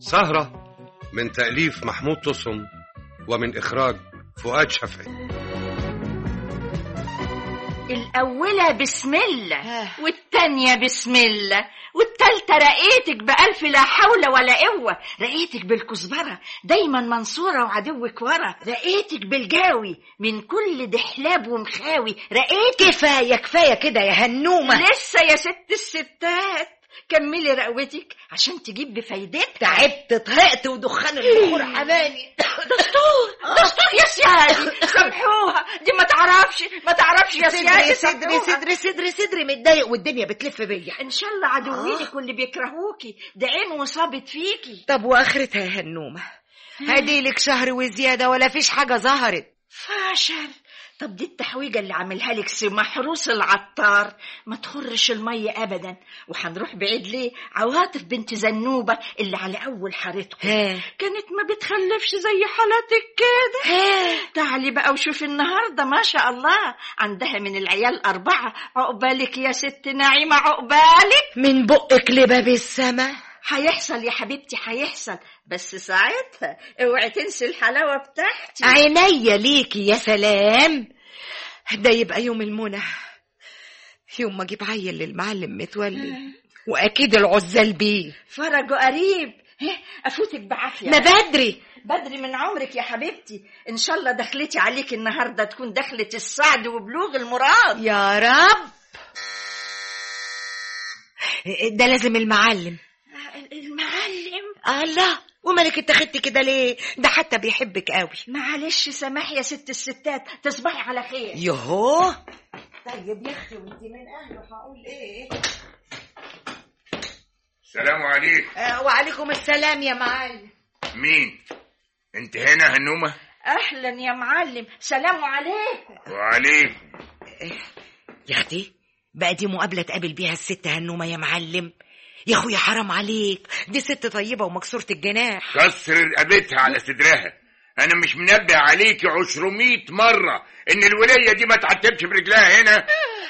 سهرة من تأليف محمود تصم ومن إخراج فؤاد شفعي الأولى بسم الله والتانية بسم الله والتالتة رقيتك بألف لا حول ولا قوة رقيتك بالكزبرة دايما منصورة وعدوك ورا رقيتك بالجاوي من كل دحلاب ومخاوي رقيتك كفاية كفاية كده يا هنومة لسه يا ست الستات كملي رقوتك عشان تجيب بفايدتها تعبت طهقت ودخان البخور حماني دستور دستور يا سيادي سامحوها دي ما تعرفش ما تعرفش يا سيادي صدري صدري سامحوها. صدري صدري صدري متضايق والدنيا بتلف بيا ان شاء الله عدوينك واللي بيكرهوكي ده عين وصابت فيكي طب واخرتها يا هنومة هديلك شهر وزيادة ولا فيش حاجة ظهرت فاشل طب دي التحويجة اللي عاملها لك سي محروس العطار ما تخرش المية أبدا وهنروح بعيد ليه عواطف بنت زنوبة اللي على أول حارتكم ها كانت ما بتخلفش زي حالتك كده تعالي بقى وشوفي النهاردة ما شاء الله عندها من العيال أربعة عقبالك يا ست نعيمة عقبالك من بقك لباب السما هيحصل يا حبيبتي هيحصل بس ساعتها اوعي تنسي الحلاوة بتاعتي عينيا ليكي يا سلام ده يبقى يوم المنى يوم ما اجيب عيل للمعلم متولي واكيد العزال بيه فرجه قريب هه، افوتك بعافيه ما بدري بدري من عمرك يا حبيبتي ان شاء الله دخلتي عليك النهارده تكون دخلة السعد وبلوغ المراد يا رب ده لازم المعلم المعلم الله ومالك اتخدتي كده ليه ده حتى بيحبك قوي معلش سماح يا ست الستات تصبحي على خير يهو طيب يا اختي وانت من اهله هقول ايه السلام عليكم آه وعليكم السلام يا معلم مين انت هنا هنومة اهلا يا معلم سلام عليكم وعليكم يا اختي بقى دي مقابلة تقابل بيها الست هنومة يا معلم يا اخويا حرام عليك دي ست طيبة ومكسورة الجناح كسر رقبتها على صدرها انا مش منبه عليكي عشرمية مرة ان الولاية دي ما تعتبش برجلها هنا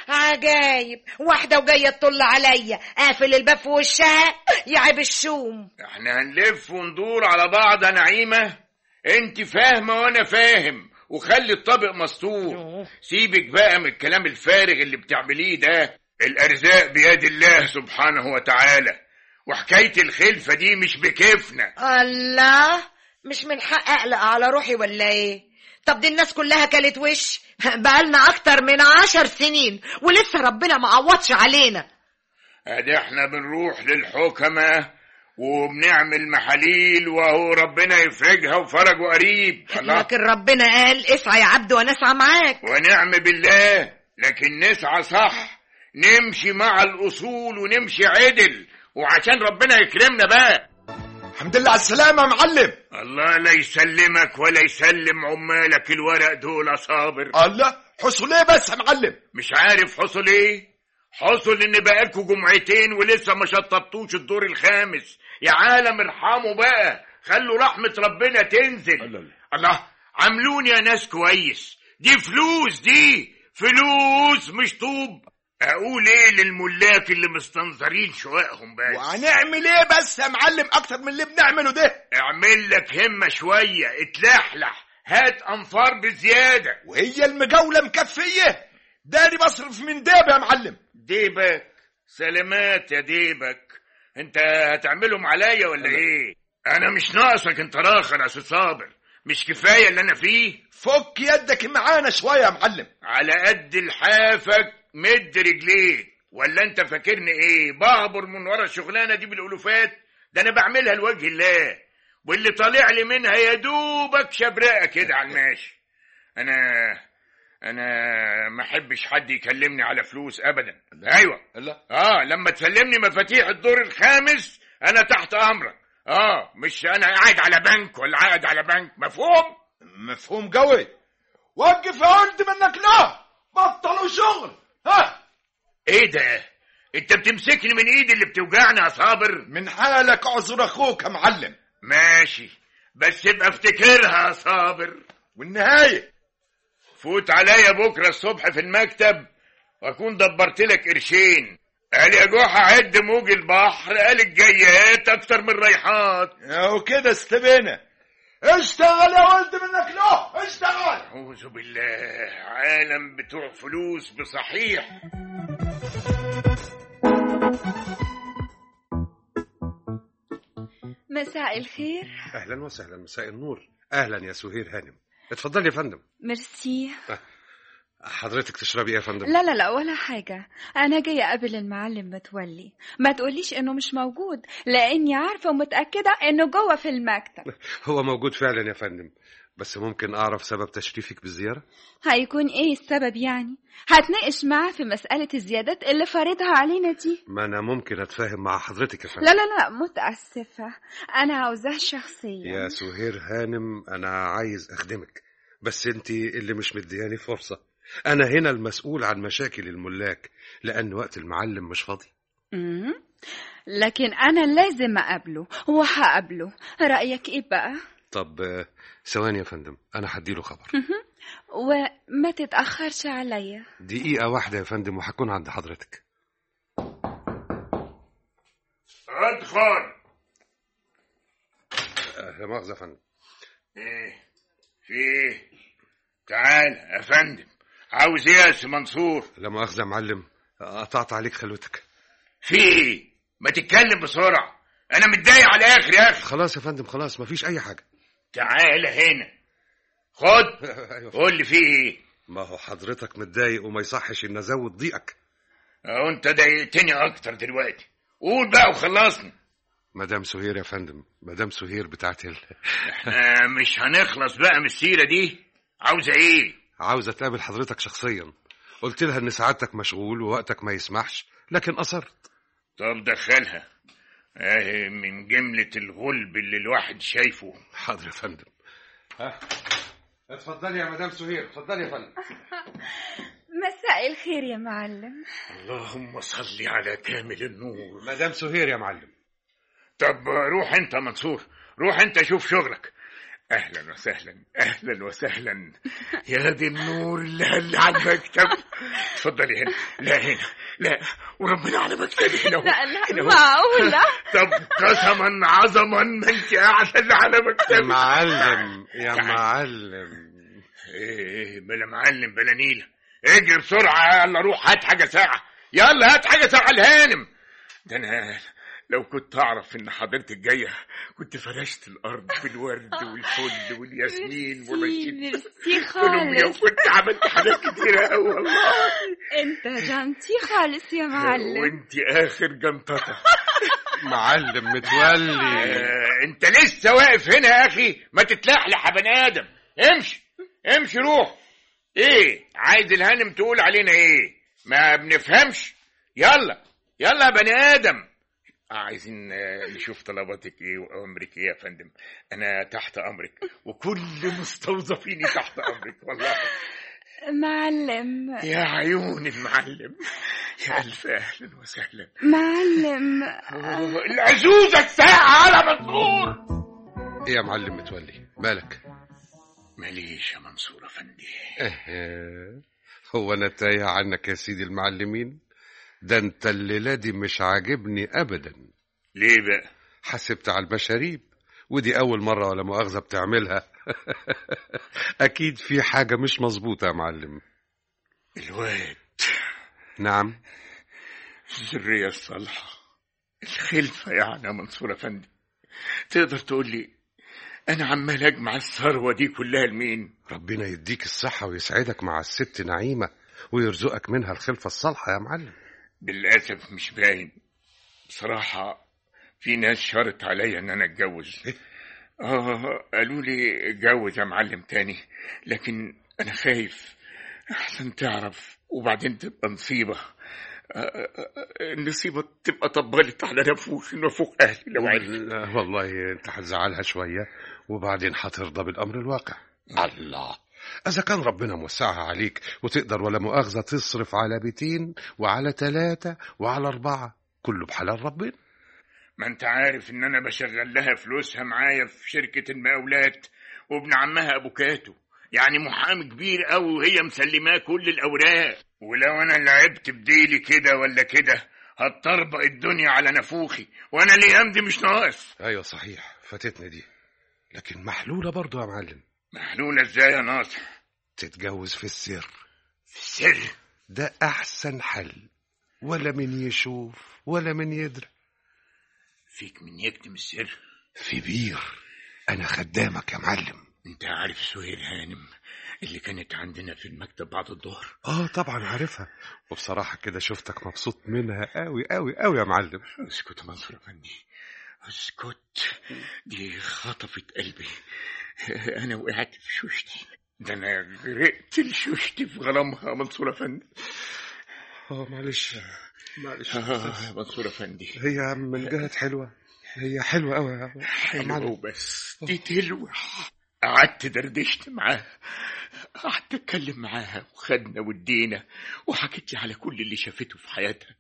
عجايب واحدة وجاية تطل عليا قافل الباب في وشها يعب الشوم احنا هنلف وندور على بعض يا نعيمة انت فاهمة وانا فاهم وخلي الطبق مستور أوه. سيبك بقى من الكلام الفارغ اللي بتعمليه ده الارزاق بيد الله سبحانه وتعالى وحكاية الخلفة دي مش بكيفنا الله مش من حق اقلق على روحي ولا ايه طب دي الناس كلها كلت وش بقالنا اكتر من عشر سنين ولسه ربنا ما عوضش علينا ادي احنا بنروح للحكمة وبنعمل محاليل وهو ربنا يفرجها وفرجه قريب الله لكن ربنا قال اسعى يا عبد وانا اسعى معاك ونعم بالله لكن نسعى صح نمشي مع الأصول ونمشي عدل وعشان ربنا يكرمنا بقى الحمد لله على السلامة يا معلم الله لا يسلمك ولا يسلم عمالك الورق دول يا صابر الله حصل ايه بس يا معلم مش عارف حصل ايه حصل ان بقالكوا جمعتين ولسه ما شطبتوش الدور الخامس يا عالم ارحموا بقى خلوا رحمة ربنا تنزل الله. الله عاملوني يا ناس كويس دي فلوس دي فلوس مش طوب اقول ايه للملاك اللي مستنظرين شوائهم بس وهنعمل ايه بس يا معلم اكتر من اللي بنعمله ده اعمل لك همة شوية اتلحلح هات انفار بزيادة وهي المجاولة مكفية داري بصرف من ديب يا معلم ديبك سلامات يا ديبك انت هتعملهم عليا ولا ايه انا مش ناقصك انت راخر يا أستاذ صابر مش كفايه اللي انا فيه فك يدك معانا شوية يا معلم على قد لحافك مد رجليك ولا انت فاكرني ايه بعبر من ورا الشغلانه دي بالالوفات ده انا بعملها لوجه الله واللي طالع لي منها يا دوبك شبرقه كده على الماشي انا انا ما احبش حد يكلمني على فلوس ابدا ايوه الله اه لما تسلمني مفاتيح الدور الخامس انا تحت امرك اه مش انا قاعد على بنك ولا قاعد على بنك مفهوم مفهوم قوي وقف يا ولد منك لا بطلوا شغل ها ايه ده انت بتمسكني من ايدي اللي بتوجعني يا صابر من حالك اعذر اخوك يا معلم ماشي بس ابقى افتكرها يا صابر والنهاية فوت عليا بكره الصبح في المكتب واكون دبرت لك قرشين قال يا جحا عد موج البحر قال الجيات اكتر من الريحات اهو كده استبينا اشتغل يا ولد منك له اشتغل اعوذ بالله عالم بتوع فلوس بصحيح مساء الخير اهلا وسهلا مساء النور اهلا يا سهير هانم اتفضلي يا فندم ميرسي حضرتك تشربي ايه يا فندم لا لا لا ولا حاجة أنا جاية أقابل المعلم متولي ما تقوليش إنه مش موجود لأني عارفة ومتأكدة إنه جوه في المكتب هو موجود فعلا يا فندم بس ممكن اعرف سبب تشريفك بالزياره هيكون إيه السبب يعني هتناقش معاه في مسألة الزيادات اللي فارضها علينا دي ما انا ممكن اتفاهم مع حضرتك يا فندم لا لا لا متأسفة أنا عاوزاه شخصيا يا سهير هانم انا عايز اخدمك بس انت اللي مش مدياني فرصه انا هنا المسؤول عن مشاكل الملاك لان وقت المعلم مش فاضي مم. لكن أنا لازم أقابله وهقابله رأيك إيه بقى؟ طب آه، ثواني يا فندم انا هديله خبر وما تتأخرش عليا دقيقه واحده يا فندم وهكون عند حضرتك ادخل آه، لا مؤاخذه يا فندم ايه في ايه تعال يا فندم عاوز ايه يا سي منصور لا مؤاخذه يا معلم قطعت عليك خلوتك في ايه ما تتكلم بسرعه انا متضايق على الاخر يا اخي خلاص يا فندم خلاص مفيش اي حاجه تعال هنا خد ايوه قول لي في ايه ما هو حضرتك متضايق وما يصحش ان ازود ضيقك اهو انت ضايقتني اكتر دلوقتي قول بقى وخلصني مدام سهير يا فندم مدام سهير بتاعت ال... احنا مش هنخلص بقى من السيره دي عاوزه ايه عاوزه تقابل حضرتك شخصيا قلت لها ان سعادتك مشغول ووقتك ما يسمحش لكن اصرت طب دخلها اهي من جملة الغلب اللي الواحد شايفه حاضر يا فندم ها اتفضلي يا مدام سهير اتفضلي يا فندم مساء الخير يا معلم اللهم صل على كامل النور مدام سهير يا معلم طب روح انت منصور روح انت شوف شغلك اهلا وسهلا اهلا وسهلا يا دي النور اللي هل على المكتب اتفضلي هنا لا هنا لا وربنا على مكتبي هنا اهو. لا لا هنا اهو. معقولة طب قسما عظما ما انت قاعده اللي على مكتبي معلم يا معلم ايه بلا معلم بلا نيلة اجري بسرعة يلا روح هات حاجة ساعة يلا هات حاجة ساعة الهانم ده انا لو كنت اعرف ان حضرتك جاية كنت فرشت الارض بالورد والفل والياسمين ميرسي ورشيت ميرسي كولومبيا خالص وكنت عملت حاجات كتيرة قوي والله انت جنتي خالص يا معلم وانت اخر جنطتة معلم متولي آه، انت لسه واقف هنا يا اخي ما تتلحلح يا بني ادم امشي امشي روح ايه عايز الهانم تقول علينا ايه ما بنفهمش يلا يلا يا بني ادم عايزين آه، نشوف طلباتك ايه وامرك ايه يا فندم انا تحت امرك وكل مستوظفيني تحت امرك والله معلم يا عيون المعلم يا الف اهلا وسهلا معلم أوه، العزوزه الساعه على منصور ايه يا معلم متولي مالك ماليش يا منصور افندي إيه، هو انا تايه عنك يا سيدي المعلمين ده انت الليله دي مش عاجبني ابدا ليه بقى حسبت على المشاريب ودي اول مره ولا مؤاخذه بتعملها اكيد في حاجه مش مظبوطه يا معلم الواد نعم الذرية الصالحة الخلفة يعني يا منصور أفندي تقدر تقول لي أنا عمال أجمع الثروة دي كلها لمين؟ ربنا يديك الصحه ويسعدك مع الست نعيمه ويرزقك منها الخلفه الصالحه يا معلم للأسف مش باين بصراحة في ناس شرط عليا إن أنا أتجوز آه قالوا لي اتجوز يا معلم تاني لكن أنا خايف أحسن تعرف وبعدين تبقى نصيبة آه، آه، آه، النصيبة تبقى طبلت على نفوخ نفوخ أهلي لو عرفت لا والله انت هتزعلها شويه وبعدين هترضى بالامر الواقع الله اذا كان ربنا موسعها عليك وتقدر ولا مؤاخذه تصرف على بيتين وعلى ثلاثه وعلى اربعه كله بحلال ربنا ما انت عارف ان انا بشغل لها فلوسها معايا في شركة المقاولات وابن عمها ابو كاتو يعني محامي كبير قوي وهي مسلماه كل الاوراق ولو انا لعبت بديلي كده ولا كده هتطربق الدنيا على نفوخي وانا الايام دي مش ناقص ايوه صحيح فاتتني دي لكن محلولة برضو يا معلم محلولة ازاي يا ناصر تتجوز في السر في السر ده احسن حل ولا من يشوف ولا من يدري فيك من يكتم السر في بير انا خدامك يا معلم انت عارف سهير هانم اللي كانت عندنا في المكتب بعد الظهر اه طبعا عارفها وبصراحة كده شفتك مبسوط منها قوي قوي قوي يا معلم اسكت يا منصور افندي اسكت دي خطفت قلبي انا وقعت في شوشتي ده انا غرقت لشوشتي في غرامها يا منصور افندي اه معلش معلش آه يا منصور افندي هي من جهة حلوة هي حلوة قوي يا حلوة معلم. وبس دي تلوح قعدت دردشت معاها قعدت اتكلم معاها وخدنا ودينا وحكت لي على كل اللي شافته في حياتها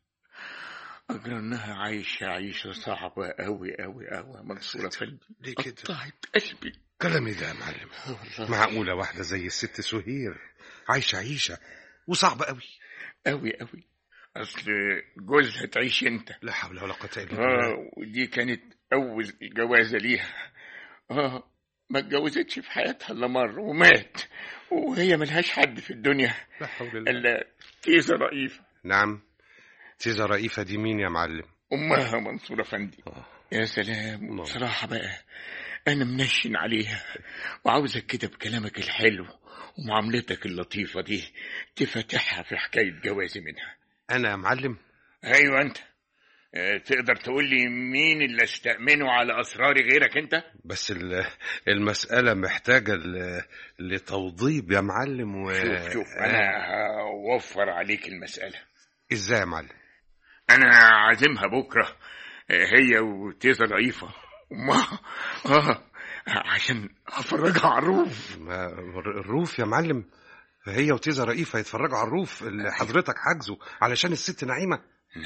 أجرى إنها عايشة عيشة صعبة أوي أوي أوي يا منصور أفندي ليه كده؟ قطعت قلبي كلامي ده يا معلم والله معقولة واحدة زي الست سهير عايشة عيشة وصعبة قوي أوي أوي أصل جوزها تعيش أنت لا حول ولا قوة إلا بالله آه ودي كانت أول جوازة ليها آه ما اتجوزتش في حياتها إلا مرة ومات وهي ملهاش حد في الدنيا لا حول الله إلا تيزة رئيفة نعم تيزا رئيفة دي مين يا معلم أمها منصور أفندي آه. يا سلام الله. بصراحة بقى أنا منشن عليها وعاوزك كده بكلامك الحلو ومعاملتك اللطيفة دي تفتحها في حكاية جوازي منها أنا يا معلم أيوة أنت آه، تقدر تقول لي مين اللي استأمنه على أسراري غيرك أنت؟ بس ال- المسألة محتاجة ل- لتوضيب يا معلم و شوف شوف أنا هوفر عليك المسألة ازاي يا معلم أنا عازمها بكرة آه، هي وتيزة ضعيفة أمها آه عشان أفرجها على الروف ما الروف يا معلم هي وتيزا رئيفة يتفرجوا على الروف اللي حضرتك حاجزه علشان الست نعيمة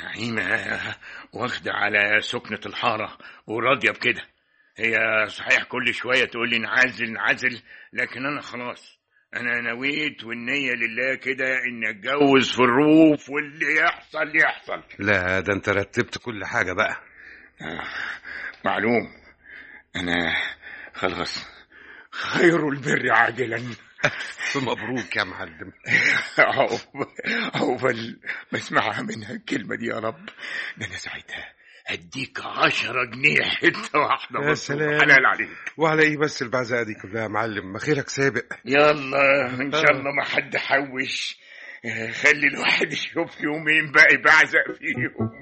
نعيمة واخدة على سكنة الحارة وراضية بكده هي صحيح كل شوية تقول لي نعزل نعزل لكن أنا خلاص أنا نويت والنية لله كده إني أتجوز في الروف واللي يحصل يحصل لا ده انت رتبت كل حاجة بقى آه معلوم أنا خلاص خير البر عاجلا مبروك يا معلم أهو أهو بل بسمعها منها الكلمة دي يا رب ده أنا ساعتها هديك عشرة جنيه حتة واحدة يا بس سلام. حلال عليك وعلى ايه بس البعزقة دي كلها يا معلم ما خيرك سابق يلا إن شاء الله ما حد حوش آه، خلي الواحد يشوف يومين باقي بعزق فيهم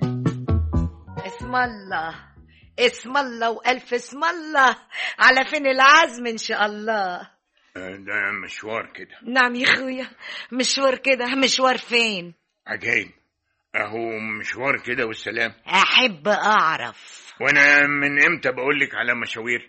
اسم الله اسم الله والف اسم الله على فين العزم ان شاء الله آه، ده مشوار كده نعم يا اخويا مشوار كده مشوار فين عجايب أهو مشوار كده والسلام احب اعرف وأنا من إمتى بقول لك على مشاوير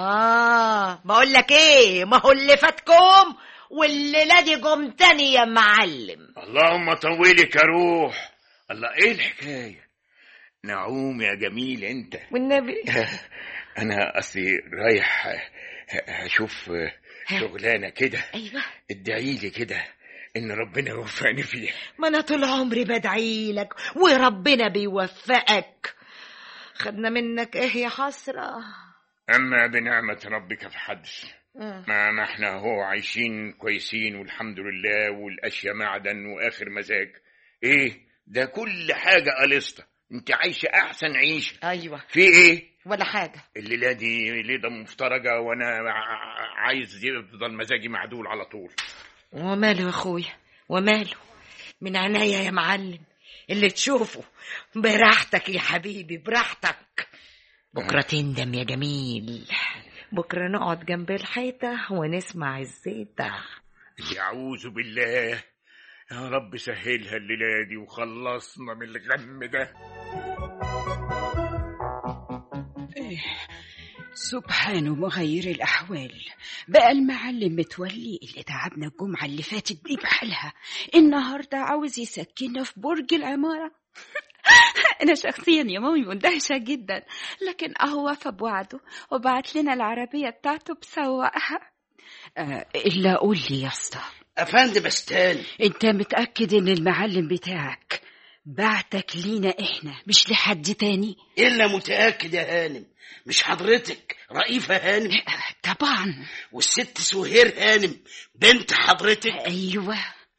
اه بقول لك ايه ما هو اللي فاتكم والليله دي جم تاني يا معلم اللهم طولك يا روح الله إيه الحكاية نعوم يا جميل أنت والنبي انا اصلي رايح هشوف شغلانه كده ايوه ادعي لي كده ان ربنا يوفقني فيها ما انا طول عمري بدعي لك وربنا بيوفقك خدنا منك ايه يا حسره اما بنعمه ربك فحدث آه. ما ما احنا هو عايشين كويسين والحمد لله والاشياء معدن واخر مزاج ايه ده كل حاجه قلصته انت عايشه احسن عيشه ايوه في ايه ولا حاجه الليله دي ليله مفترجه وانا ع- عايز يفضل مزاجي معدول على طول وماله يا اخويا وماله من عينيا يا معلم اللي تشوفه براحتك يا حبيبي براحتك بكرة تندم يا جميل بكرة نقعد جنب الحيطة ونسمع الزيتة يعوذ بالله يا رب سهلها الليلة دي وخلصنا من الغم ده سبحان مغير الأحوال بقى المعلم متولي اللي تعبنا الجمعة اللي فاتت دي بحالها النهاردة عاوز يسكننا في برج العمارة أنا شخصيا يا مامي مندهشة جدا لكن أهو وفى بوعده وبعت لنا العربية بتاعته بسواقها آه إلا قول لي يا اسطى افندم استنى أنت متأكد إن المعلم بتاعك بعتك لينا احنا مش لحد تاني إلا متأكد يا هانم مش حضرتك رئيفة هانم طبعا والست سهير هانم بنت حضرتك ايوه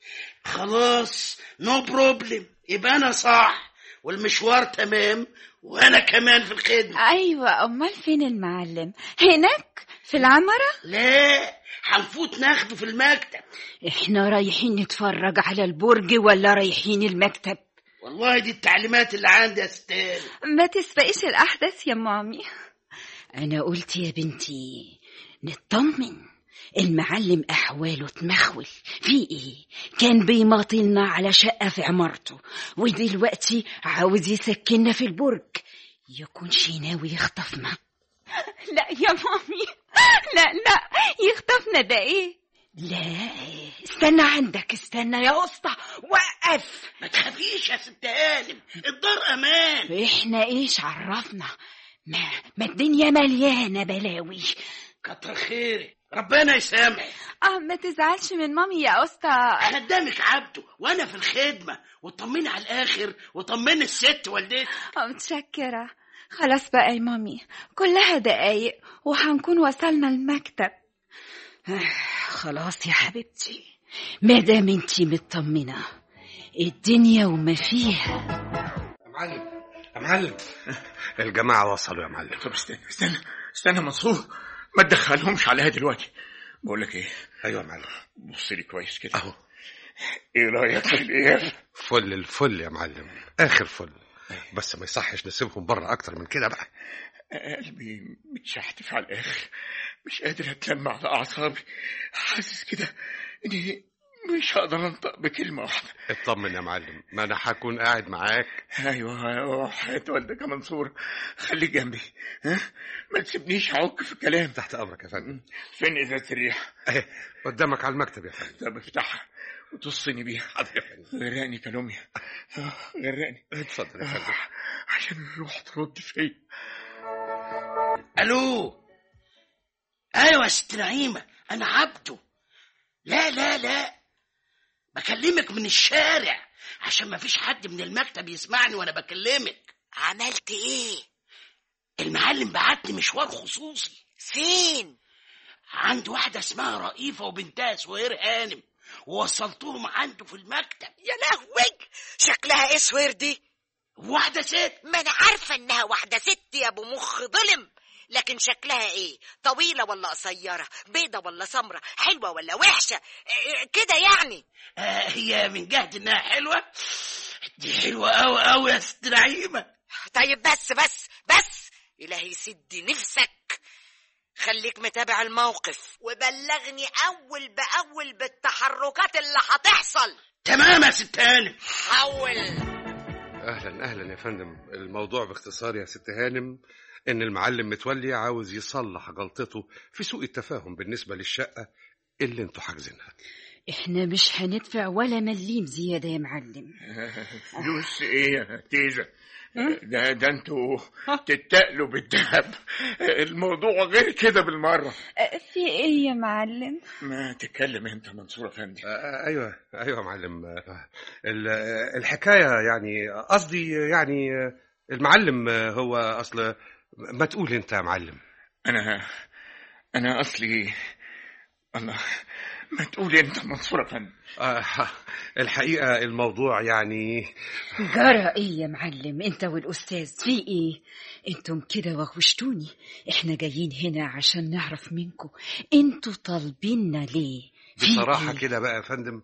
خلاص نو بروبلم يبقى أنا صح والمشوار تمام وأنا كمان في الخدمة أيوة أمال فين المعلم هناك في العمرة لا هنفوت ناخده في المكتب احنا رايحين نتفرج على البرج ولا رايحين المكتب والله دي التعليمات اللي عندي يا ستان ما تسبقيش الأحداث يا مامي انا قلت يا بنتي نطمن المعلم احواله تمخول في ايه كان بيماطلنا على شقه في عمارته ودلوقتي عاوز يسكننا في البرج يكونش ناوي يخطفنا لا يا مامي لا لا يخطفنا ده إيه لا استنى عندك استنى يا اسطى وقف ما تخافيش يا ست هانم الدار أمان احنا ايش عرفنا ما, ما الدنيا مليانه بلاوي كتر خيرك ربنا يسامحك آه ما تزعلش من مامي يا أسطى خدامك عبده وانا في الخدمه وطمني على الاخر وطمني الست والدتي آه، متشكرة خلاص بقى يا مامي كلها دقايق وهنكون وصلنا المكتب آه، خلاص يا حبيبتي ما دام انتي مطمنه الدنيا وما فيها يا معلم يا معلم الجماعة وصلوا يا معلم طب استنى استنى استنى منصور ما تدخلهمش عليها دلوقتي بقول لك ايه أيوة يا معلم بص لي كويس كده أهو ايه رايك في الايه فل الفل يا معلم آخر فل بس ما يصحش نسيبهم بره أكتر من كده بقى قلبي متشحتف على الاخر مش قادر اتلم على اعصابي حاسس كده اني مش هقدر انطق بكلمه واحده اطمن يا معلم ما أنا هكون قاعد معاك ايوه ايوه حياة والدك يا منصور خليك جنبي ها ما تسيبنيش اعك في الكلام تحت أمرك يا فندم فين ازازه الريح أهي قدامك على المكتب يا فندم طب افتحها وتصني بيها حاضر يا فندم غرقني كلوميا آه، غرقني اتفضل يا فندم آه، عشان الروح ترد فيا الو ايوه يا ست نعيمه انا عبده لا لا لا بكلمك من الشارع عشان ما فيش حد من المكتب يسمعني وانا بكلمك عملت ايه المعلم بعتني مشوار خصوصي فين عند واحده اسمها رئيفه وبنتها سهير هانم ووصلتهم عنده في المكتب يا لهوي شكلها ايه سوير دي واحده ست ما انا عارفه انها واحده ست يا ابو مخ ظلم لكن شكلها ايه طويله ولا قصيره بيضه ولا سمره حلوه ولا وحشه إيه كده يعني آه هي من جهه انها حلوه دي حلوه قوي قوي يا ست نعيمه طيب بس بس بس إلهي يسد نفسك خليك متابع الموقف وبلغني أول بأول بالتحركات اللي هتحصل تمام يا ست هانم حول اهلا اهلا يا فندم الموضوع باختصار يا ست هانم ان المعلم متولي عاوز يصلح غلطته في سوء التفاهم بالنسبه للشقه اللي انتوا حاجزينها احنا مش هندفع ولا مليم زياده يا معلم فلوس ايه يا تيزة ده ده انتوا تتقلوا بالذهب الموضوع غير كده بالمره آه، في إيه يا معلم ما تتكلم انت منصور افندي آه، آه، ايوه ايوه يا معلم آه، ال- آه، الحكايه يعني قصدي يعني آه، المعلم آه، هو اصل ما تقول انت يا معلم انا انا اصلي الله ما تقول انت منصور افندي آه، الحقيقه الموضوع يعني جرى ايه يا معلم انت والاستاذ في ايه انتم كده وغشتوني احنا جايين هنا عشان نعرف منكم انتوا طالبيننا ليه في بصراحه إيه؟ كده بقى يا فندم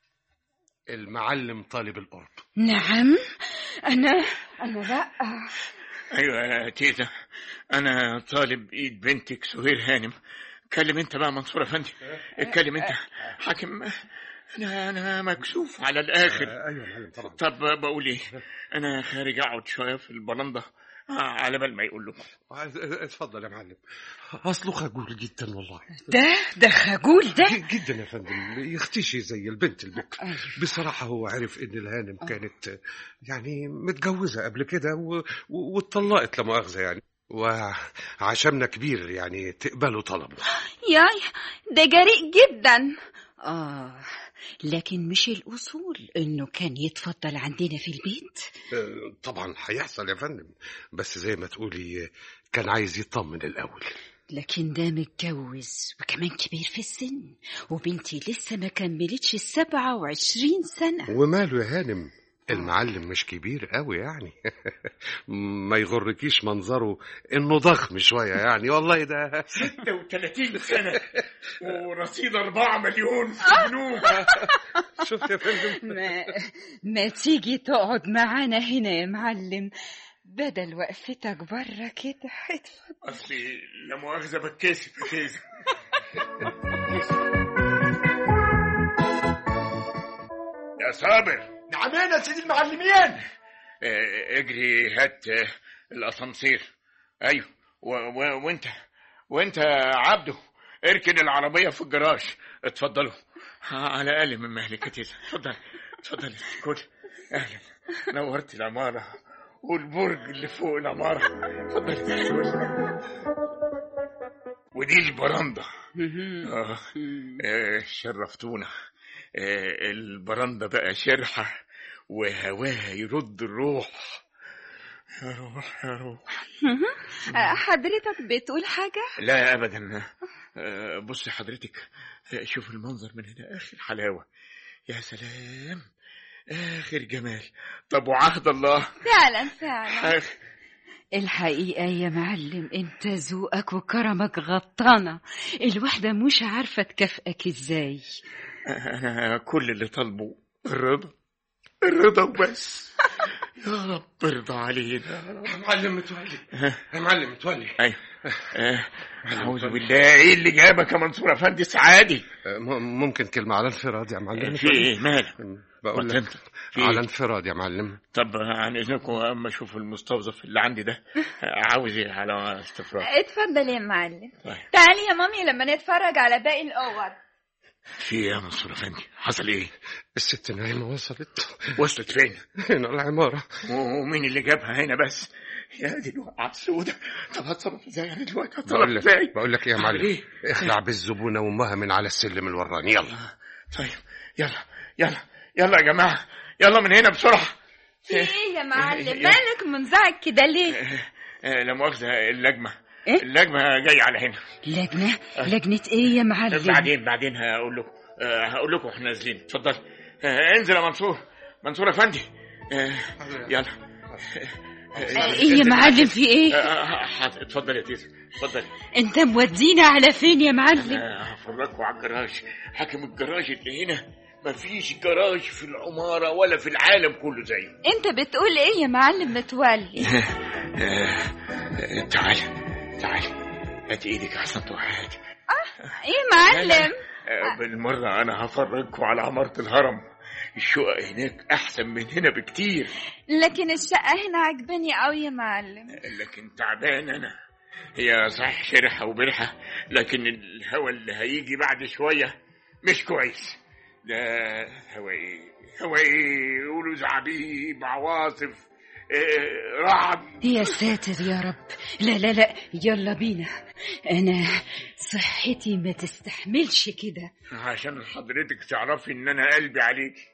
المعلم طالب القرب نعم انا انا لا ايوه يا تيزة انا طالب ايد بنتك سهير هانم اتكلم انت بقى منصور افندي اتكلم انت حاكم انا انا مكسوف على الاخر آه، ايوه يا معلم طبعا طب بقول ايه انا خارج اقعد شويه في البرندة آه، على بال ما يقول لكم آه، اتفضل يا معلم اصله خجول جدا والله ده ده خجول ده ج- جدا يا فندم يختشي زي البنت البكر بصراحة هو عرف إن الهانم كانت يعني متجوزة قبل كده و- و- واتطلقت لا مؤاخذة يعني وعشمنا كبير يعني تقبلوا طلبه ياي ده جريء جدا اه لكن مش الأصول إنه كان يتفضل عندنا في البيت آه، طبعا هيحصل يا فندم بس زي ما تقولي آه، كان عايز يطمن الأول لكن ده متجوز وكمان كبير في السن وبنتي لسه ما كملتش السبعة وعشرين سنة وماله يا هانم المعلم مش كبير قوي يعني ما يغركيش منظره انه ضخم شويه يعني والله ده 36 سنة ورصيد 4 مليون في البنوك شفت يا فندم ما, ما تيجي تقعد معانا هنا يا معلم بدل وقفتك بره كده اتفضل أصلي لا مؤاخذة بتكسف يا تيزة يا صابر نعمين يا سيدي المعلمين آه، اجري هات آه، الاسانسير ايوه و- و- وانت وانت يا عبده اركن العربيه في الجراج اتفضلوا على اقل من مهلك يا تيزة اتفضل اتفضل كل اهلا نورت العماره والبرج اللي فوق العماره اتفضل ودي البرندة آه. آه، شرفتونا آه، البرندة بقى شرحة وهواها يرد الروح يا روح يا روح حضرتك بتقول حاجة؟ لا ابدا آه، بصي حضرتك آه، شوف المنظر من هنا اخر حلاوه يا سلام اخر جمال طب وعهد الله فعلا فعلا آخ، الحقيقة يا معلم انت ذوقك وكرمك غطانا الواحدة مش عارفة تكافئك ازاي انا كل اللي طالبه الرضا الرضا وبس يا رب ارضى علينا يا معلم متولي يا معلم متولي ايوه آه، اعوذ بالله ايه اللي جابك يا منصور افندي سعادي آه، م- ممكن كلمه على انفراد يا معلم في ايه مالك بقول لك انت في على إيه؟ انفراد يا معلم طب عن اذنكم اما اشوف المستوظف اللي عندي ده عاوز ايه على استفراغ اتفضل يا معلم طيب. تعالي يا مامي لما نتفرج على باقي الأوض في ايه يا منصور افندي حصل ايه الست نايمه وصلت وصلت فين هنا العماره ومين اللي جابها هنا بس يا دي الوقعة السودة طب هتصرف ازاي انا دلوقتي هتصرف بقول لك ازاي بقول لك ايه يا أعمل معلم إيه؟ اخلع بالزبونه وامها من على السلم الوراني يلا طيب يلا يلا يلا يا جماعة يلا من هنا بسرعة في ايه يا معلم يا- مالك منزعج كده ليه آه، لا مؤاخذة اللجمة إيه؟ اللجمة جاية على هنا لجنة لجنة ايه يا معلم بعدين بعدين هقول لكم آه، هقول لكم احنا نازلين اتفضل آه، انزل يا منصور منصور افندي آه، يلا آه، ايه يا معلم في ايه آه، آه، حاضر. اتفضل يا تيزا اتفضل انت مودينا على فين يا معلم انا هفرجكم على الجراج حاكم الجراج اللي هنا مفيش جراج في العمارة ولا في العالم كله زيه انت بتقول ايه يا معلم متولي آه، آه، تعال تعال هات ايدك احسن توحد ايه معلم آه، بالمرة أنا هفرجكم على عمارة الهرم الشقق هناك أحسن من هنا بكتير لكن الشقة هنا عجباني قوي يا معلم لكن تعبان أنا هي صحيح شرحة وبرحة لكن الهوا اللي هيجي بعد شوية مش كويس ده هوا إيه هوا إيه يقولوا زعابيب عواصف إيه رعد يا ساتر يا رب لا لا لا يلا بينا انا صحتي ما تستحملش كده عشان حضرتك تعرفي إن أنا قلبي عليكي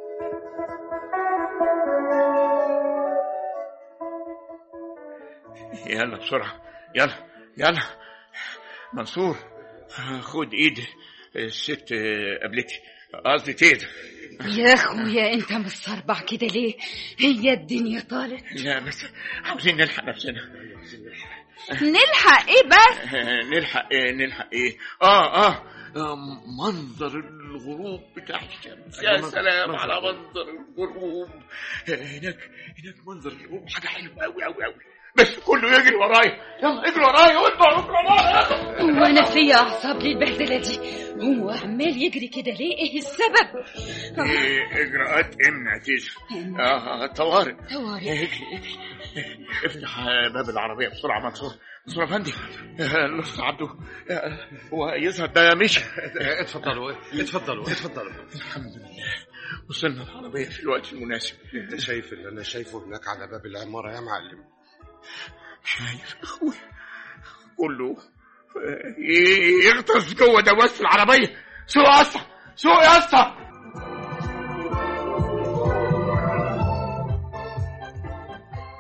يلا بسرعة يلا يلا منصور خد ايد الست قبلتي قصدي تيزا يا اخويا انت مستربع كده ليه هي الدنيا طالت لا بس عاوزين نلحق نفسنا نلحق ايه بس نلحق ايه نلحق ايه اه اه آه، منظر الغروب بتاع الشمس يا سلام على منظر الغروب هناك هناك منظر الغروب حاجه حلوه قوي قوي قوي بس كله يجري ورايا يلا اجري ورايا واطلع اجري ورايا وانا في اعصاب للبهدله دي هو عمال يجري كده ليه ايه السبب إيه، اجراءات امنع تيجي اه طوارئ طوارئ اجري اجري افتح باب العربيه بسرعه منصور منصور يا فندم آه، لص عبده آه، هو يظهر ده مشي اتفضلوا اتفضلوا اتفضلوا الحمد لله وصلنا العربيه في الوقت المناسب انت شايف اللي انا شايفه هناك على باب العماره يا معلم شايف اخويا كله آه، ي- يغطس جوه دواسه العربيه سوق يا اسطى سوق يا اسطى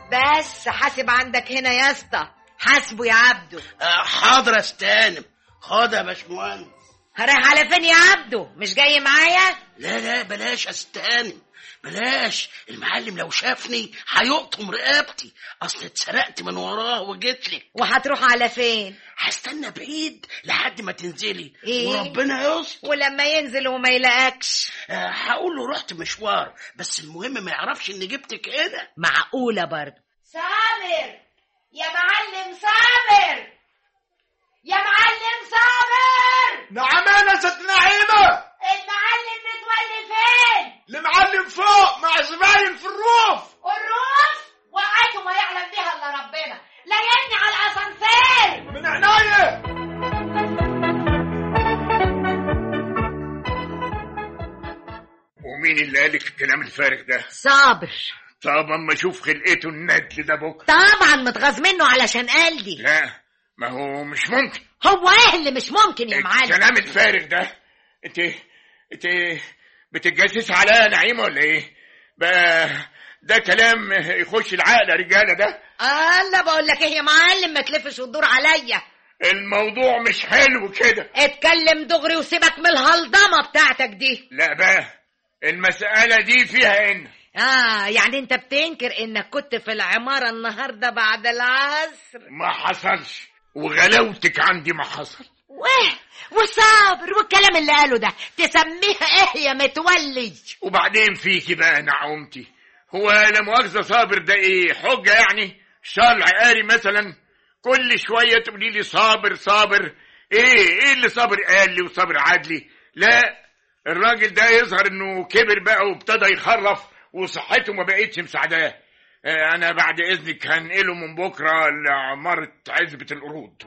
بس حاسب عندك هنا يا اسطى حاسبه يا عبده آه، حاضر استانم خد يا باشمهندس رايح على فين يا عبده مش جاي معايا لا لا بلاش استانم بلاش المعلم لو شافني هيقطم رقبتي اصل اتسرقت من وراه وجيت لك وهتروح على فين هستنى بعيد لحد ما تنزلي إيه؟ وربنا يستر ولما ينزل وما يلاقكش آه، هقول له رحت مشوار بس المهم ما يعرفش اني جبتك هنا معقولة برضه سامر يا معلم سامر يا معلم سامر نعم انا ست نعيمه المعلم متولي فين المعلم فوق مع زباين في الروف الروس وقعته ما يعلم بها الا ربنا ليني على الاسانسير من عناية ومين اللي قالك الكلام الفارغ ده صابر طب اما اشوف خلقته الندل ده بكره طبعا متغاظ منه علشان قال لي لا ما هو مش ممكن هو ايه اللي مش ممكن يا معلم الكلام الفارغ ده انت انت بتتجسس عليا يا نعيمه ولا ايه بقى ده كلام يخش العقل يا رجاله ده الله بقول لك ايه يا معلم ما تلفش وتدور عليا الموضوع مش حلو كده اتكلم دغري وسيبك من الهلضمه بتاعتك دي لا بقى المسألة دي فيها ان اه يعني انت بتنكر انك كنت في العماره النهارده بعد العصر ما حصلش وغلاوتك عندي ما حصل واه وصابر والكلام اللي قاله ده تسميها ايه يا متولي وبعدين فيكي بقى نعومتي هو لا مؤاخذة صابر ده ايه حجة يعني شرع قاري مثلا كل شوية تقولي لي صابر صابر ايه ايه اللي صابر قال لي وصابر عادلي لا الراجل ده يظهر انه كبر بقى وابتدى يخرف وصحته ما بقتش مساعداه آه، انا بعد اذنك هنقله من بكره لعماره عزبه القرود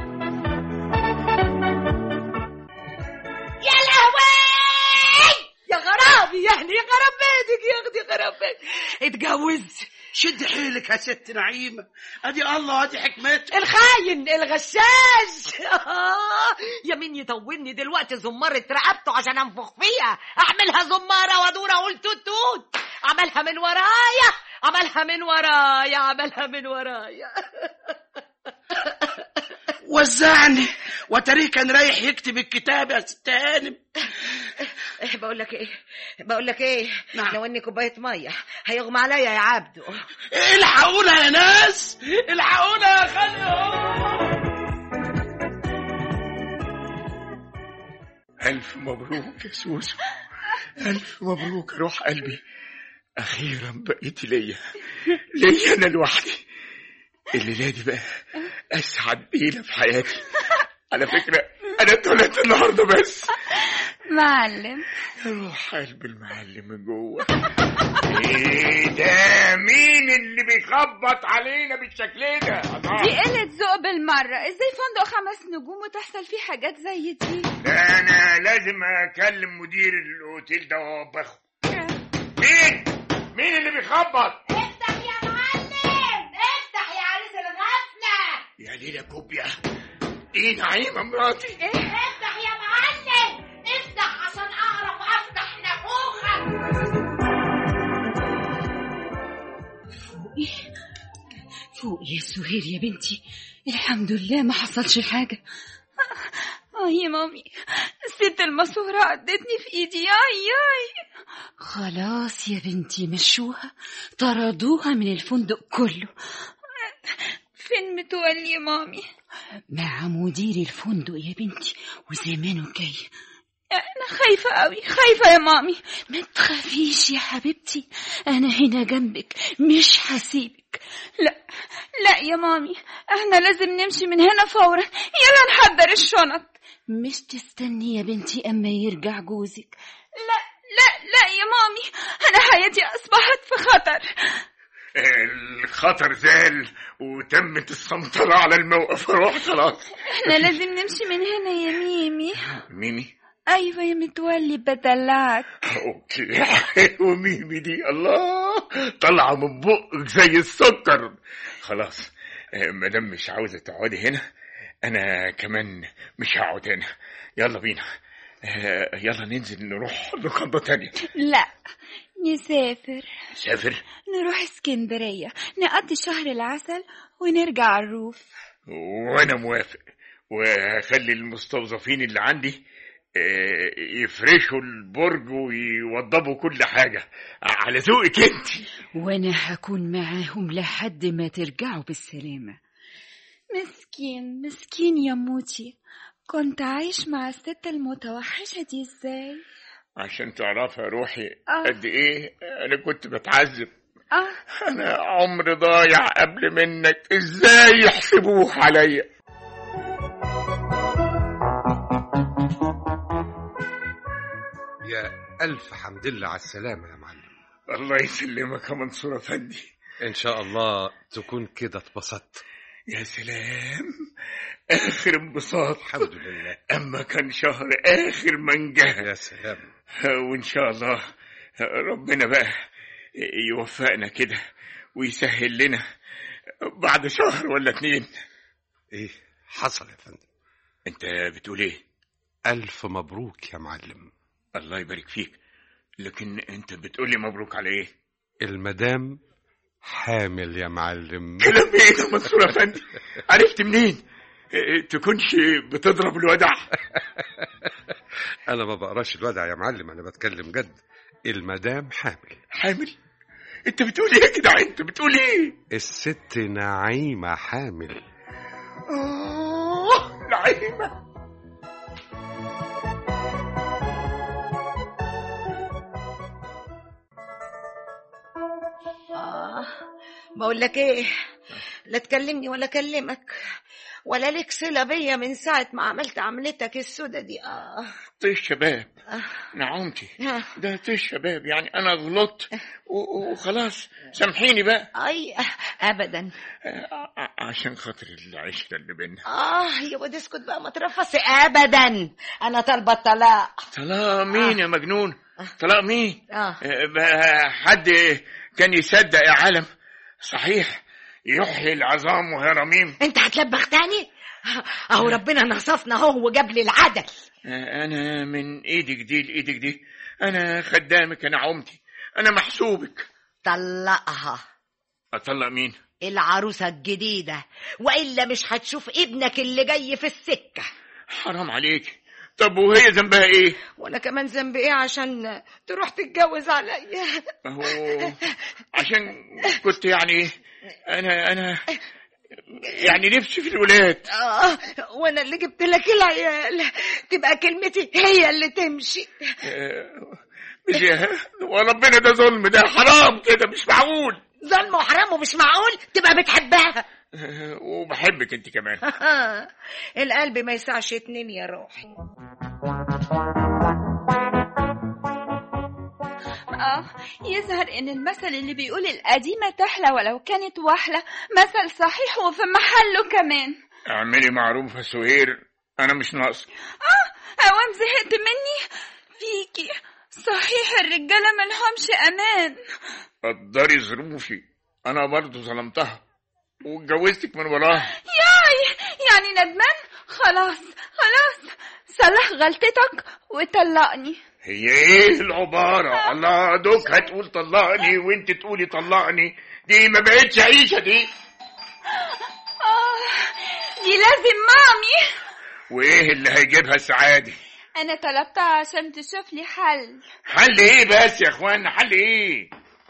يا لهوي يا غرابي يعني يا غراب بيتك يا اختي غراب بيتك اتجوز شد حيلك يا ست نعيمة ادي الله ادي حكمته الخاين الغشاش يا مين يطولني دلوقتي زمارة رقبته عشان انفخ فيها اعملها زمارة وادور اقول توت توت عملها من ورايا عملها من ورايا عملها من ورايا وزعني وتاريخ كان رايح يكتب الكتاب يا ست هانم إيه بقول لك ايه بقول لك ايه نعم. لو اني كوبايه ميه هيغمى عليا يا عبده الحقونا يا ناس الحقونا يا خالي الف مبروك يا سوسو الف مبروك يا روح قلبي اخيرا بقيت ليا ليا انا لوحدي الليله دي بقى اسعد ليله في حياتي على فكره انا اتولدت النهارده بس معلم يا روح قلب المعلم من جوه ايه ده مين اللي بيخبط علينا بالشكل ده الله. دي قلة ذوق بالمرة ازاي فندق خمس نجوم وتحصل فيه حاجات زي دي ده انا لازم اكلم مدير الاوتيل ده واوبخه مين مين اللي بيخبط افتح يا معلم افتح يا عريس الغفله يا ليلى كوبيا دي نعيمه مراتي افتح يا معلم افتح عشان اعرف افتح نافوخك فوق يا سهير يا بنتي الحمد لله ما حصلش حاجة اه يا مامي الست الماسورة عدتني في ايدي اي اي خلاص يا بنتي مشوها طردوها من الفندق كله فين متولي يا مامي مع مدير الفندق يا بنتي وزمانه جاي انا خايفة قوي خايفة يا مامي ما تخافيش يا حبيبتي انا هنا جنبك مش هسيبك لا لا يا مامي احنا لازم نمشي من هنا فورا يلا نحضر الشنط مش تستني يا بنتي اما يرجع جوزك لا لا لا يا مامي انا حياتي اصبحت في خطر الخطر زال وتمت السيطرة على الموقف روح خلاص احنا لازم نمشي من هنا يا ميمي ميمي ايوه يا متولي بدلعك اوكي وميمي دي الله طالعة من بقك زي السكر خلاص ما دام مش عاوزة تقعدي هنا انا كمان مش هقعد هنا يلا بينا آه، يلا ننزل نروح لقبة تانية لا نسافر سافر نروح اسكندرية نقضي شهر العسل ونرجع على الروف وانا موافق وهخلي المستوظفين اللي عندي آه، يفرشوا البرج ويوضبوا كل حاجة على ذوقك انت وانا هكون معاهم لحد ما ترجعوا بالسلامة مسكين مسكين يا موتي كنت عايش مع الست المتوحشة دي ازاي عشان تعرفي يا روحي آه. قد ايه انا كنت بتعذب اه انا عمر ضايع قبل منك ازاي يحسبوه عليا يا ألف حمد لله على السلامة يا معلم الله يسلمك يا منصور افندي إن شاء الله تكون كده اتبسطت يا سلام اخر انبساط الحمد لله اما كان شهر اخر منجاه يا سلام وان شاء الله ربنا بقى يوفقنا كده ويسهل لنا بعد شهر ولا اتنين إيه حصل يا فندم انت بتقول ايه ألف مبروك يا معلم الله يبارك فيك لكن انت بتقول لي مبروك على ايه المدام حامل يا معلم كلام ايه ده منصور افندي عرفت منين إيه، تكونش بتضرب الودع أنا ما بقراش الودع يا معلم أنا بتكلم جد المدام حامل حامل انت بتقول ايه يا جدع انت بتقول ايه الست نعيمة حامل آه نعيمة آه بقول لك ايه لا تكلمني ولا اكلمك ولا لك صله بيا من ساعه ما عملت عملتك السودة دي اه طيش شباب آه. نعومتي آه. ده طيش شباب يعني انا غلطت و- وخلاص سامحيني بقى اي ابدا آه، ع- عشان خاطر العشرة اللي بينا اه يا واد اسكت بقى ما ترفسي ابدا انا طالبه الطلاق طلاق مين يا مجنون طلاق مين اه آه، بقى حد كان يصدق يا عالم صحيح يحيي العظام وهي رميم انت هتلبخ تاني اهو ربنا نصفنا اهو وجاب لي العدل آه، انا من ايدك دي لايدك دي انا خدامك انا عمتي انا محسوبك طلقها اطلق مين العروسة الجديدة وإلا مش هتشوف ابنك اللي جاي في السكة حرام عليك طب وهي ذنبها ايه وأنا كمان ذنبي إيه عشان تروح تتجوز عليا هو عشان كنت يعني انا انا يعني نفسي في الولاد آه وأنا اللي جبت لك العيال تبقى كلمتي هي اللي تمشي آه، مش وربنا ده ظلم ده حرام كده مش معقول ظلم وحرام ومش معقول تبقى بتحبها آه، وبحبك انت كمان القلب ما يسعش اتنين يا روحي اه يظهر ان المثل اللي بيقول القديمة تحلى ولو كانت وحلة مثل صحيح وفي محله كمان اعملي معروف يا سهير انا مش ناقص اه اوام زهقت مني فيكي صحيح الرجالة ملهمش امان قدري ظروفي انا برضو ظلمتها واتجوزتك من وراها ياي يعني ندمان خلاص خلاص صلح غلطتك وطلقني هي ايه العبارة الله دوك هتقول طلقني وانت تقولي طلقني دي ما بقتش عيشة دي اه دي لازم مامي وايه اللي هيجيبها السعادة انا طلبتها عشان تشوف لي حل حل ايه بس يا اخوانا حل ايه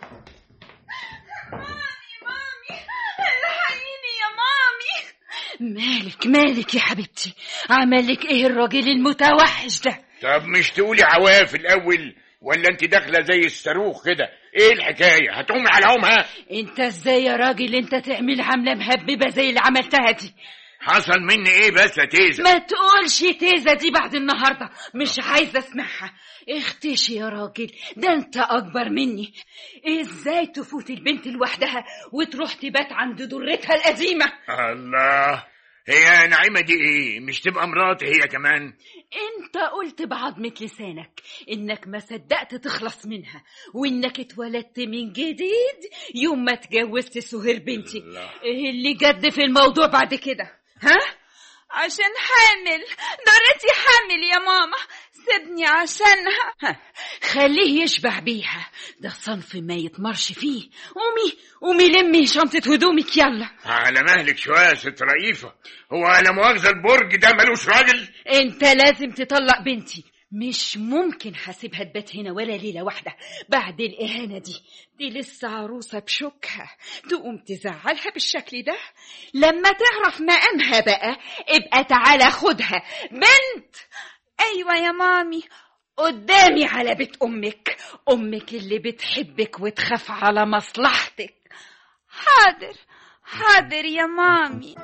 مامي الحقيني يا مامي مالك مالك يا حبيبتي عمل لك ايه الراجل المتوحش ده طب مش تقولي عواف الاول ولا انت داخله زي الصاروخ كده ايه الحكايه هتقومي على عمها انت ازاي يا راجل انت تعمل عملة مهببة زي اللي عملتها دي حصل مني ايه بس يا تيزه ما تقولش تيزة دي بعد النهاردة مش عايزة اسمعها اختشي يا راجل ده انت اكبر مني ازاي تفوت البنت لوحدها وتروح تبات عند ضرتها القديمة الله هي نعيمه دي ايه مش تبقى مراتي هي كمان انت قلت بعظمة لسانك انك ما صدقت تخلص منها وانك اتولدت من جديد يوم ما اتجوزت سهير بنتي الله. ايه اللي جد في الموضوع بعد كده ها عشان حامل ضرتي حامل يا ماما سيبني عشانها ها، خليه يشبع بيها ده صنف ما يتمرش فيه قومي قومي لمي شنطة هدومك يلا على مهلك شويه يا ست رئيفه هو لا مؤاخذه البرج ده ملوش راجل انت لازم تطلق بنتي مش ممكن حاسبها تبات هنا ولا ليلة واحدة بعد الإهانة دي دي لسه عروسة بشوكها تقوم تزعلها بالشكل ده لما تعرف مقامها بقى ابقى تعالى خدها بنت ايوه يا مامي قدامي على بيت أمك أمك اللي بتحبك وتخاف على مصلحتك حاضر حاضر يا مامي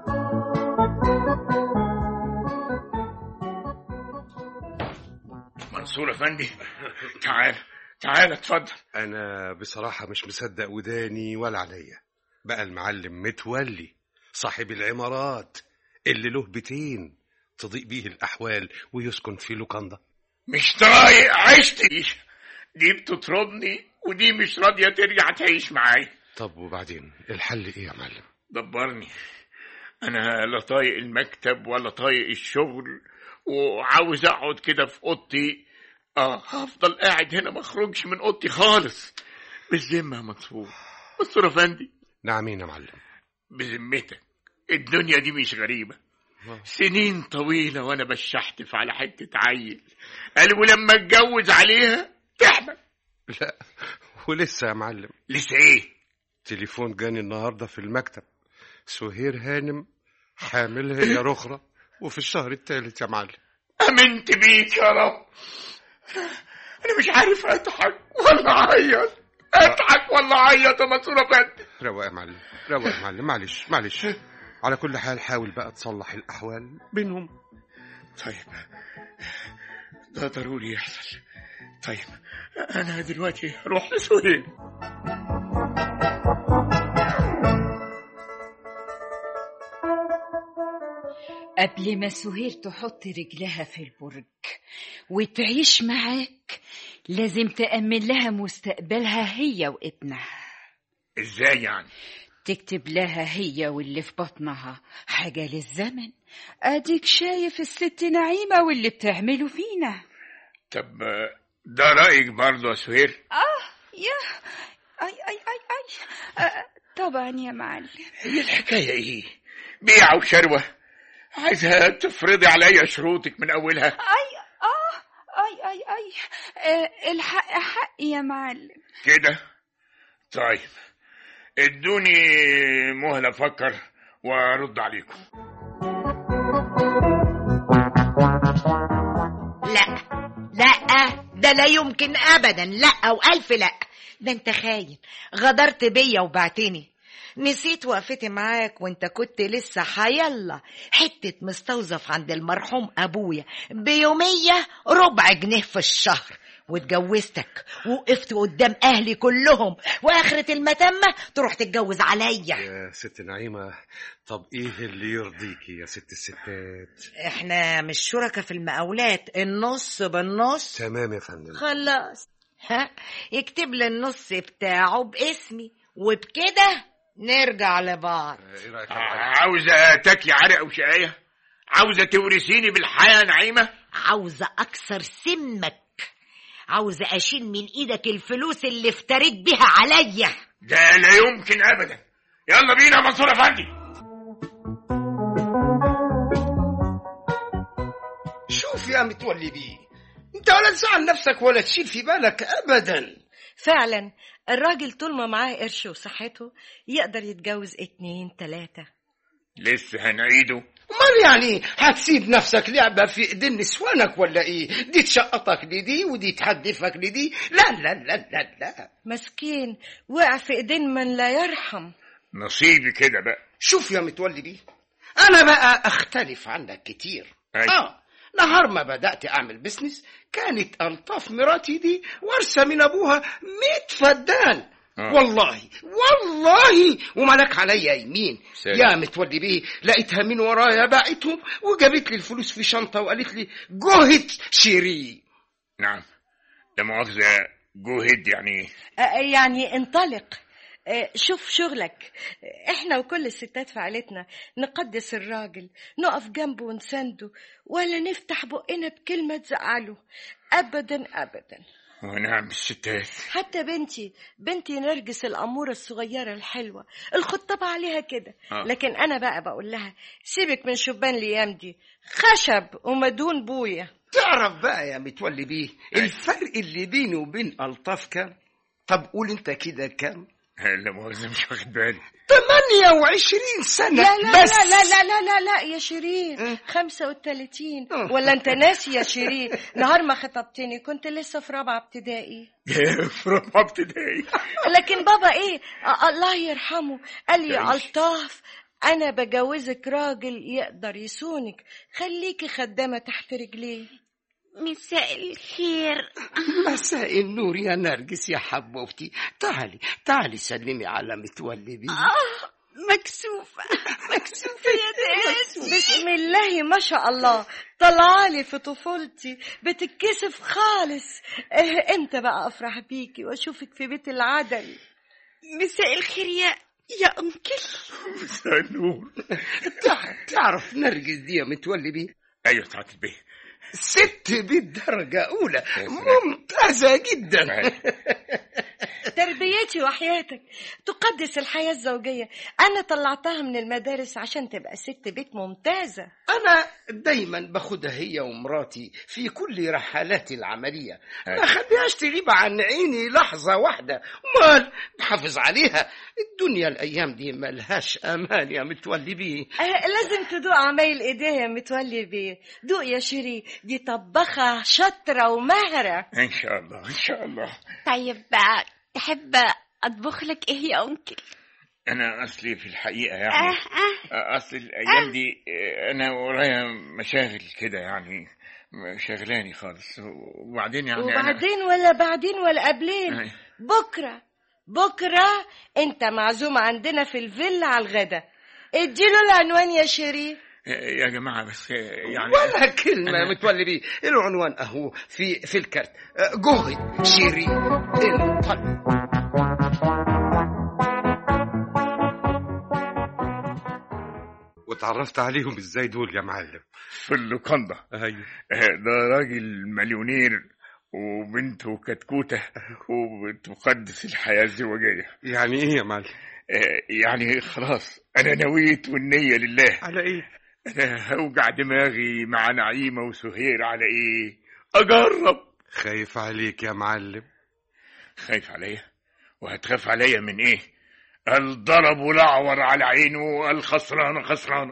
منصور افندي تعال تعال اتفضل أنا بصراحة مش مصدق وداني ولا عليا بقى المعلم متولي صاحب العمارات اللي له بيتين تضيق بيه الأحوال ويسكن في لوكاندا مش طايق عشتي دي بتطردني ودي مش راضيه ترجع تعيش معايا طب وبعدين الحل إيه يا معلم دبرني انا لا طايق المكتب ولا طايق الشغل وعاوز اقعد كده في اوضتي اه هفضل قاعد هنا ما اخرجش من اوضتي خالص بالذمه يا منصور منصور افندي نعمين يا معلم بذمتك الدنيا دي مش غريبة سنين طويلة وأنا بشحتف على حتة عيل قال ولما اتجوز عليها تحمل لا ولسه يا معلم لسه إيه؟ تليفون جاني النهاردة في المكتب سهير هانم حامل هي رخرة وفي الشهر الثالث يا معلم أمنت بيك يا رب أنا مش عارف أضحك ولا أعيط أضحك ولا أعيط يا منصور أفندي روق يا معلم روق يا معلم معلش معلش على كل حال حاول بقى تصلح الأحوال بينهم طيب ده ضروري يحصل طيب أنا دلوقتي أروح لسهيل قبل ما سهير تحط رجلها في البرج وتعيش معاك لازم تأمن لها مستقبلها هي وابنها إزاي يعني؟ تكتب لها هي واللي في بطنها حاجة للزمن أديك شايف الست نعيمة واللي بتعمله فينا طب ده رأيك برضه يا سهير؟ اه يا اي اي اي اي آه طبعا يا معلم هي الحكاية إيه؟ بيع وشروة عايزها تفرضي عليا شروطك من أولها اي اه اي اي اي آه الحق حق يا معلم كده طيب ادوني مهلة أفكر وأرد عليكم لا لا ده لا يمكن ابدا لا والف لا ده انت خاين غدرت بيا وبعتني نسيت وقفتي معاك وانت كنت لسه حيلا حتة مستوظف عند المرحوم ابويا بيومية ربع جنيه في الشهر واتجوزتك وقفت قدام اهلي كلهم واخرة المتمة تروح تتجوز عليا يا ست نعيمة طب ايه اللي يرضيكي يا ست الستات احنا مش شركة في المقاولات النص بالنص تمام يا فندم خلاص ها يكتب لي النص بتاعه باسمي وبكده نرجع لبعض ايه رايك يا معلم؟ عاوزة تاكلي عرق وشقاية؟ عاوزة تورثيني بالحياة نعيمة؟ عاوزة أكسر سمك عاوزة أشيل من إيدك الفلوس اللي افتريت بيها عليا ده لا يمكن أبدا يلا بينا يا منصور أفندي شوف يا متولي بيه انت ولا تزعل نفسك ولا تشيل في بالك ابدا فعلا الراجل طول ما معاه قرش وصحته يقدر يتجوز اتنين تلاتة لسه هنعيده امال يعني هتسيب نفسك لعبه في ايدين نسوانك ولا ايه دي تشقطك لدي ودي تحدفك لدي لا لا لا لا لا مسكين وقع في ايدين من لا يرحم نصيبي كده بقى شوف يا متولي بيه انا بقى اختلف عنك كتير أي. اه نهار ما بدأت أعمل بسنس كانت ألطاف مراتي دي ورثة من أبوها ميت فدان آه. والله والله وملك عليا يمين سلام. يا متولي بيه لقيتها من ورايا باعتهم وجابت لي الفلوس في شنطة وقالت لي جهد شيري نعم لا مؤاخذة جوهد يعني إيه؟ آه، يعني انطلق آه، شوف شغلك آه، احنا وكل الستات في عيلتنا نقدس الراجل نقف جنبه ونسنده ولا نفتح بقنا بكلمة تزعله أبدا أبدا ونعم الستات حتى بنتي بنتي نرجس الأمورة الصغيرة الحلوة الخطابة عليها كده آه. لكن أنا بقى بقول لها سيبك من شبان الأيام دي خشب ومدهون بويا تعرف بقى يا متولي بيه الفرق اللي بيني وبين ألطاف كام طب قول انت كده كام لا مؤاخذة مش واخد بالي 28 سنة لا لا بس لا لا لا لا لا لا يا شيرين خمسة وتلاتين ولا انت ناسي يا شيرين نهار ما خطبتني كنت لسه في رابعة ابتدائي في رابعة ابتدائي لكن بابا ايه آه، الله يرحمه قال لي يا الطاف انا بجوزك راجل يقدر يصونك خليكي خدامة تحت رجليه مساء الخير مساء النور يا نرجس يا حبوبتي تعالي تعالي سلمي على متولي بيه آه مكسوفة مكسوفة يا داد بسم الله ما شاء الله طلعالي في طفولتي بتتكسف خالص اه انت بقى افرح بيكي واشوفك في بيت العدل مساء الخير يا يا أنكل مساء النور تع- تعرف نرجس دي يا متولي بيه ايوه سعادة البيه ست بالدرجة أولى ممتازة جدا تربيتي وحياتك تقدس الحياة الزوجية أنا طلعتها من المدارس عشان تبقى ست بيت ممتازة أنا دايما باخدها هي ومراتي في كل رحلاتي العملية ما خليهاش تغيب عن عيني لحظة واحدة مال بحافظ عليها الدنيا الأيام دي ملهاش أمان يا متولي بيه آه، لازم تدوق عمايل ايديها يا متولي بيه دوق يا شيري دي طبخة شاطرة وماهرة ان شاء الله ان شاء الله طيب بقى تحب أطبخ لك إيه يا أنكل انا اصلي في الحقيقة آه يعني آه اصل الايام دي انا ورايا مشاغل كده يعني شغلاني خالص وبعدين يعني أنا- وبعدين ولا بعدين ولا قبلين أي. بكرة بكرة انت معزوم عندنا في الفيلا على الغدا اديله العنوان يا شيري يا جماعة بس يعني ولا كلمة يا أنا- متولي بيه العنوان أهو في في الكارت أه، جهد شيرين انطلق وتعرفت عليهم ازاي دول يا معلم في اللوكاندا ايوه ده راجل مليونير وبنته كتكوتة وبتقدس الحياة الزوجية يعني ايه يا معلم آه، يعني خلاص أنا نويت والنية لله على ايه أنا هوجع دماغي مع نعيمة وسهير على إيه أجرب خايف عليك يا معلم خايف عليا وهتخاف عليا من إيه الضرب والأعور على عينه الخسرانة خسرانة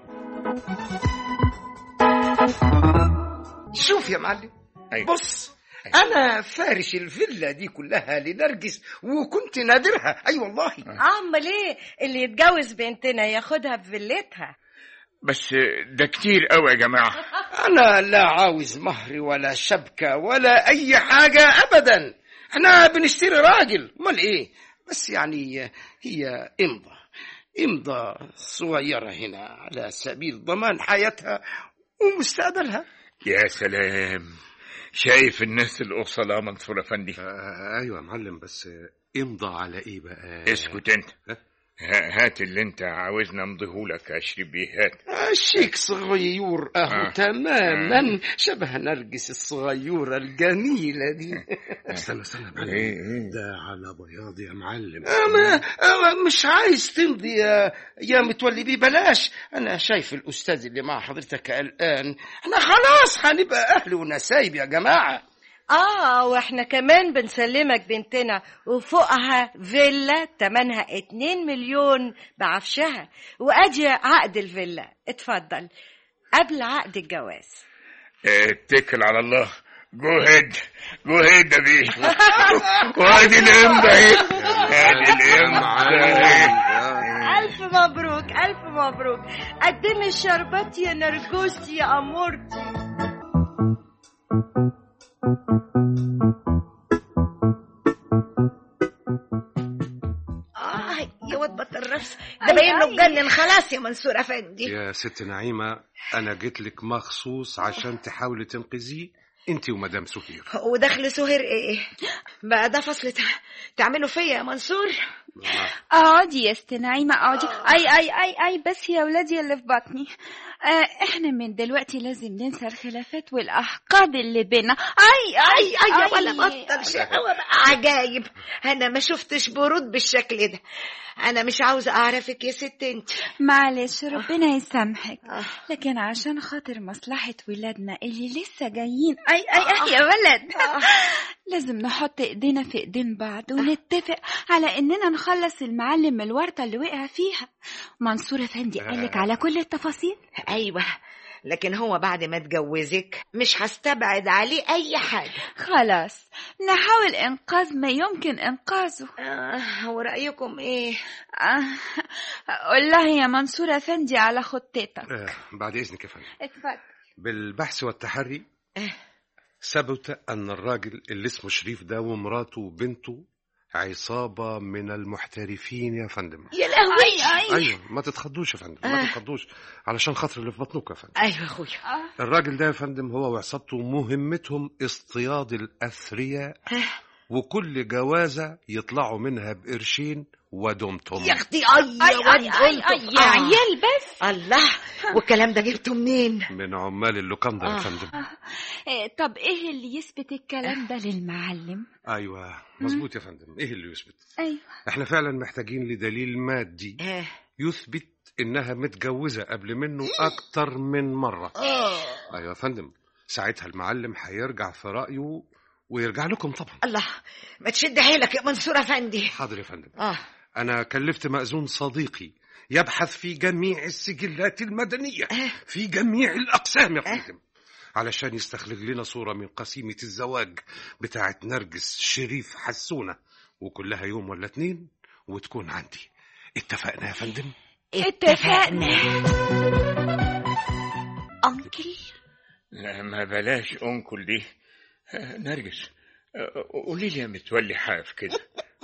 شوف يا معلم أيوة. بص أنا فارش الفيلا دي كلها لنرجس وكنت نادرها أي والله امال ايه اللي يتجوز بنتنا ياخدها بفيلتها بس ده كتير قوي يا جماعة أنا لا عاوز مهر ولا شبكة ولا أي حاجة أبدا احنا بنشتري راجل امال ايه بس يعني هي امضى امضى صغيرة هنا على سبيل ضمان حياتها ومستقبلها يا سلام شايف الناس الأصلاء منصور أفندي آه ايوه يا معلم بس امضى على ايه بقى اسكت انت ها- هات اللي انت عاوزنا امضيهولك يا شريبي هات الشيك صغيور اهو آه. تماما شبه نرجس الصغيرة الجميلة دي استنى استنى يا معلم ايه ايه ده على بياض يا معلم أما أما مش عايز تمضي يا يا متولي بيه بلاش انا شايف الاستاذ اللي مع حضرتك الان احنا خلاص هنبقى اهل ونسايب يا جماعه اه واحنا كمان بنسلمك بنتنا وفوقها فيلا تمنها اتنين مليون بعفشها وادي عقد الفيلا اتفضل قبل عقد الجواز اه، اتكل على الله جهد جهد يا بيه وادي الامضة اهي ادي الامضة اهي ألف مبروك ألف مبروك قدمي الشربات يا نرجوستي يا أمورتي آه يا واد بطل رفس ده باين له اتجنن خلاص يا منصور أفندي يا ست نعيمة أنا جيت لك مخصوص عشان تحاولي تنقذيه أنت ومدام سهير ودخل سهير ايه بقى ده فصل تع- تعمله فيا يا منصور اقعدي يا ست نعيمة اقعدي اي اي اي اي بس يا ولادي اللي في بطني آه احنا من دلوقتي لازم ننسى الخلافات والاحقاد اللي بينا اي اي اي اي ولا بطل شقاوة بقى عجايب انا ما شفتش برود بالشكل ده انا مش عاوزه اعرفك يا ست انت معلش ربنا يسامحك لكن عشان خاطر مصلحة ولادنا اللي لسه جايين اي اي اي يا ولد لازم نحط ايدينا في ايدين بعض ونتفق على اننا نخلص المعلم من الورطة اللي وقع فيها منصور افندي قالك على كل التفاصيل ايوه لكن هو بعد ما اتجوزك مش هستبعد عليه اي حاجه خلاص نحاول انقاذ ما يمكن انقاذه آه ورأيكم ايه آه قول لها يا منصور افندي على خطتك آه بعد إذنك يا فندم اتفضل بالبحث والتحري ثبت أن الراجل اللي اسمه شريف ده ومراته وبنته عصابة من المحترفين يا فندم يا لهوي أيوة ما تتخضوش يا فندم ما تتخضوش علشان خاطر اللي في بطنك يا فندم ايوه اخويا الراجل ده يا فندم هو وعصابته مهمتهم اصطياد الأثرياء وكل جوازة يطلعوا منها بقرشين ودمتم يا اختي اي اي يا اي اي, أي يا عيال بس الله والكلام ده جبته منين من عمال اللوكاندا يا آه. فندم إيه، طب ايه اللي يثبت الكلام ده للمعلم أيوة مظبوط يا فندم إيه اللي يثبت ايوه احنا فعلا محتاجين لدليل مادي آه. يثبت انها متجوزة قبل منه اكتر من مرة ايوه يا فندم ساعتها المعلم هيرجع في رأيه ويرجع لكم طبعا الله ما تشد حيلك يا منصور افندي حاضر يا فندم اه انا كلفت مأذون صديقي يبحث في جميع السجلات المدنية في جميع الأقسام يا فندم علشان يستخرج لنا صورة من قسيمة الزواج بتاعة نرجس شريف حسونة وكلها يوم ولا اتنين وتكون عندي اتفقنا يا فندم اتفقنا انكل لا ما بلاش انكل دي آه، نرجس آه، قولي لي يا متولي حاف كده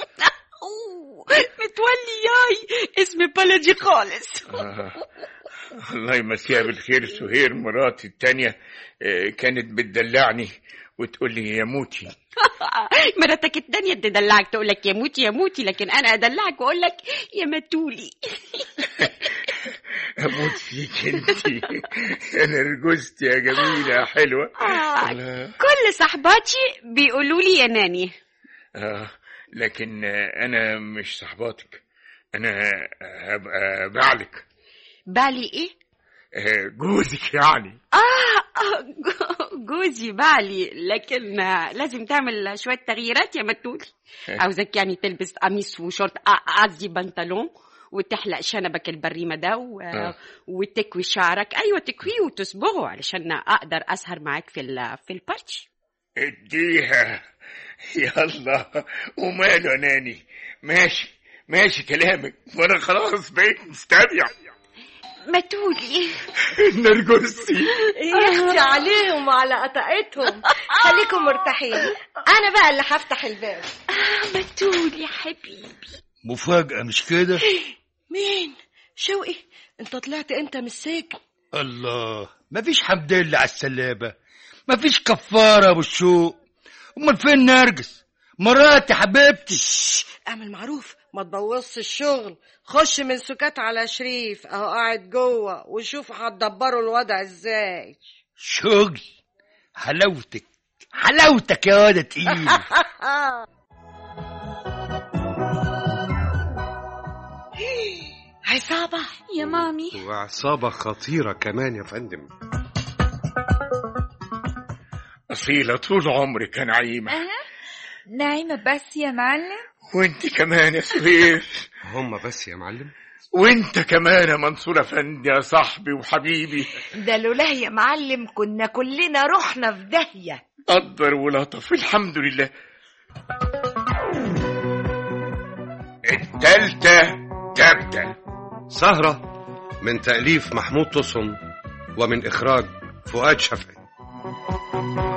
متولي ياي اسم بلدي خالص آه. الله يمسيها بالخير سهير مراتي التانية آه، كانت بتدلعني وتقول لي يا موتي مراتك التانية تدلعك تقول لك يا موتي يا موتي لكن انا ادلعك واقول لك يا متولي اموت فيك انت انا رجزت يا جميله يا حلوه آه، الله. كل صحباتي بيقولوا لي يا ناني آه لكن آه، انا مش صحباتك انا هبقى بعلك بالي ايه آه، جوزك يعني آه آه، جو- جوزي بالي لكن آه، لازم تعمل شوية تغييرات يا متولي عاوزك يعني تلبس قميص وشورت آه، قصدي بنطلون وتحلق شنبك البريمة ده و... آه. وتكوي شعرك أيوة تكويه وتصبغه علشان أقدر أسهر معاك في ال... في البارتي اديها يلا وماله يا ناني ماشي ماشي كلامك وانا خلاص بقيت مستبيع متولي نرجسي يا اختي عليهم وعلى قطعتهم خليكم مرتاحين انا بقى اللي هفتح الباب متولي حبيبي مفاجأة مش كده؟ مين شوقي انت طلعت انت من السجن الله مفيش حمد لله على السلامة مفيش كفارة ابو الشوق امال فين نرجس مراتي حبيبتي اعمل معروف ما تبوظش الشغل خش من سكات على شريف اهو قاعد جوه وشوف هتدبروا الوضع ازاي شغل حلاوتك حلاوتك يا واد تقيل عصابة يا مامي وعصابة خطيرة كمان يا فندم أصيلة طول عمرك يا نعيمة نايمة بس يا معلم وانت كمان يا سهير هم بس يا معلم وانت كمان يا منصور افندي يا صاحبي وحبيبي ده لولا يا معلم كنا كلنا رحنا في داهية قدر ولطف الحمد لله التالتة تبدأ سهرة من تأليف محمود تصن ومن إخراج فؤاد شفعي